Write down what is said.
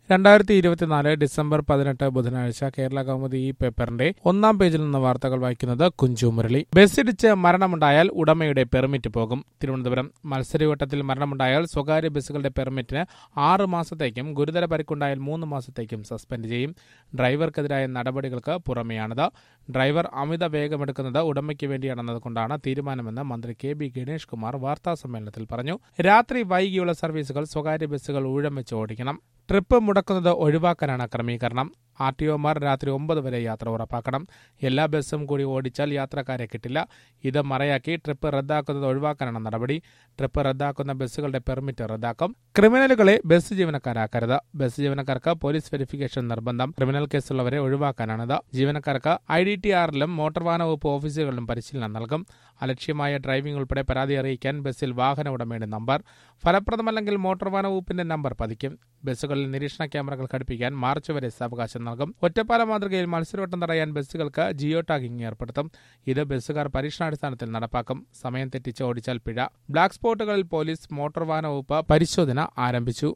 രണ്ടായിരത്തി ഇരുപത്തിനാല് ഡിസംബർ പതിനെട്ട് ബുധനാഴ്ച കേരള കൗമുദി ഈ പേപ്പറിന്റെ ഒന്നാം പേജിൽ നിന്ന് വാർത്തകൾ വായിക്കുന്നത് കുഞ്ചു മുരളി ബസ്സിടിച്ച് മരണമുണ്ടായാൽ ഉടമയുടെ പെർമിറ്റ് പോകും തിരുവനന്തപുരം മത്സരയോട്ടത്തിൽ മരണമുണ്ടായാൽ സ്വകാര്യ ബസ്സുകളുടെ പെർമിറ്റിന് ആറ് മാസത്തേക്കും ഗുരുതര പരിക്കുണ്ടായാൽ മൂന്ന് മാസത്തേക്കും സസ്പെൻഡ് ചെയ്യും ഡ്രൈവർക്കെതിരായ നടപടികൾക്ക് പുറമെയാണിത് ഡ്രൈവർ അമിത വേഗമെടുക്കുന്നത് ഉടമയ്ക്ക് വേണ്ടിയാണെന്നതുകൊണ്ടാണ് തീരുമാനമെന്ന് മന്ത്രി കെ ബി ഗണേഷ് കുമാർ വാർത്താ സമ്മേളനത്തിൽ പറഞ്ഞു രാത്രി വൈകിയുള്ള സർവീസുകൾ സ്വകാര്യ ബസ്സുകൾ ഊഴം വെച്ച് ഓടിക്കണം ട്രിപ്പ് മുടക്കുന്നത് ഒഴിവാക്കാനാണ് ക്രമീകരണം ആർ ടി ഒമാർ രാത്രി ഒമ്പത് വരെ യാത്ര ഉറപ്പാക്കണം എല്ലാ ബസ്സും കൂടി ഓടിച്ചാൽ യാത്രക്കാരെ കിട്ടില്ല ഇത് മറയാക്കി ട്രിപ്പ് റദ്ദാക്കുന്നത് ഒഴിവാക്കാനാണ് നടപടി ട്രിപ്പ് റദ്ദാക്കുന്ന ബസ്സുകളുടെ പെർമിറ്റ് റദ്ദാക്കും ക്രിമിനലുകളെ ബസ് ജീവനക്കാരാക്കരുത് ബസ് ജീവനക്കാർക്ക് പോലീസ് വെരിഫിക്കേഷൻ നിർബന്ധം ക്രിമിനൽ കേസുള്ളവരെ ഒഴിവാക്കാനാണിത് ജീവനക്കാർക്ക് ഐ ഡി ടി ആറിലും മോട്ടോർ വാഹന വകുപ്പ് ഓഫീസുകളിലും പരിശീലനം നൽകും അലക്ഷ്യമായ ഡ്രൈവിംഗ് ഉൾപ്പെടെ പരാതി അറിയിക്കാൻ ബസ്സിൽ വാഹന ഉടമയുടെ നമ്പർ ഫലപ്രദമല്ലെങ്കിൽ മോട്ടോർ വാഹന വകുപ്പിന്റെ നമ്പർ പതിക്കും ബസ്സുകളിൽ നിരീക്ഷണ ക്യാമറകൾ ഘടിപ്പിക്കാൻ മാർച്ച് വരെ സാവകാശം നൽകും ഒറ്റപ്പാല മാതൃകയിൽ മത്സരവട്ടം തടയാൻ ബസ്സുകൾക്ക് ജിയോ ടാഗിംഗ് ഏർപ്പെടുത്തും ഇത് ബസ്സുകാർ പരീക്ഷണാടിസ്ഥാനത്തിൽ നടപ്പാക്കും സമയം തെറ്റിച്ച് ഓടിച്ചാൽ പിഴ ബ്ലാക്ക് സ്പോട്ടുകളിൽ പോലീസ് മോട്ടോർ വാഹന വകുപ്പ് പരിശോധന ആരംഭിച്ചു